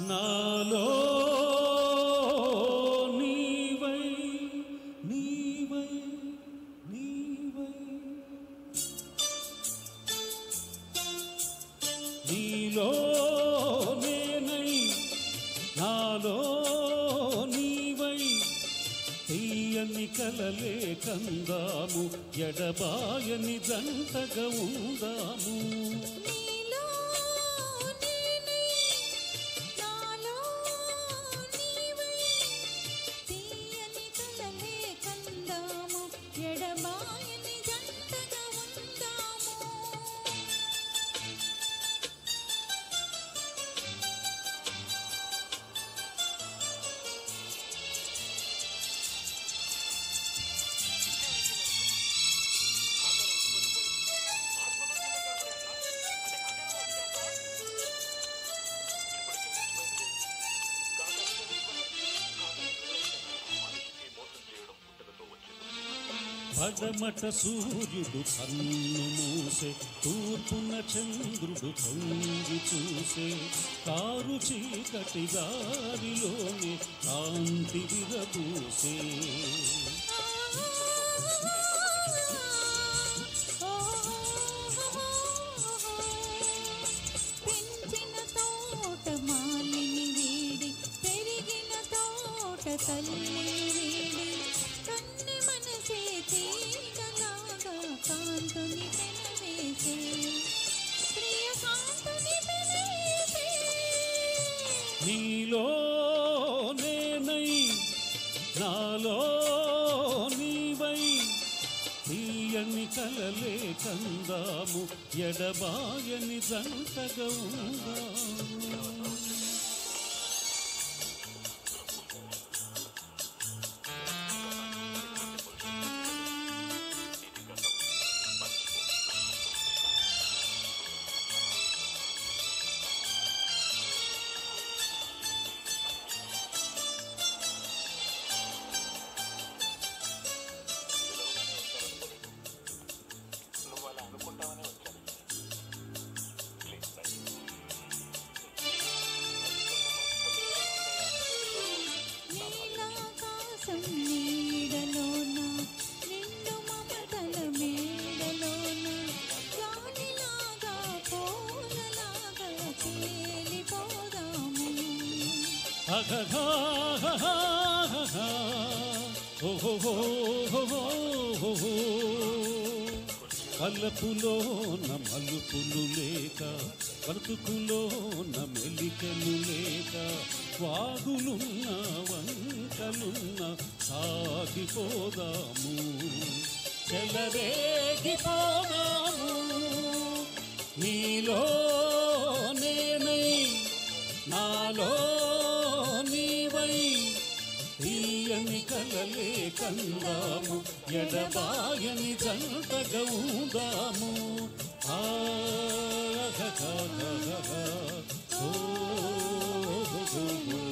నాలో నీవై నీవై నీవై నీలో నేనై నాలో నీవై తీయని కలలే కందాము ఎడబాయని జంటగా ఉందాము నీలో నేనై నాలో నీవై తీయని కలలే కందాము ఎడబాయని జంటగా ఉందాము పడమట సూర్యుడు కన్ను మూసే తూర్పున చంద్రుడు తొంగి చూసే కారు చీకటి గారిలోనే కాంతి విరబూసే పెంచిన తోట మాలిని వీడి పెరిగిన తోట తల్లి వీడి కన్నె మనసే తీగలాగా కాంతుని పెనవేసే ప్రియ కాంతుని పెనవేసే నీలో నేనై నాలో నీవై తీయని కలలే కందాము ఎడబాయని జంటగా ఉందాము నువ్వు అలా అనుకుంటావనే వచ్చాను ప్లీజ్ రైట్ నీలాకాశం నీడలోన నిండు మమతల మేడలోన గాలిలాగా పూలలాగా తేలిపోదాము అగగాగగాగగా. ఓహోహోహోహోహో. కలపులోన మలుపులు లేక బ్రతుకులోన మెలికలు లేక వాగులున్న వంకలున్న సాగిపోదాము చెలరేగిపోదాము నీలో నేనై నాలో నీవై తీయని కలలే కందాము ఎడబాయని జంటగా ఉందాము ఆహ ఓ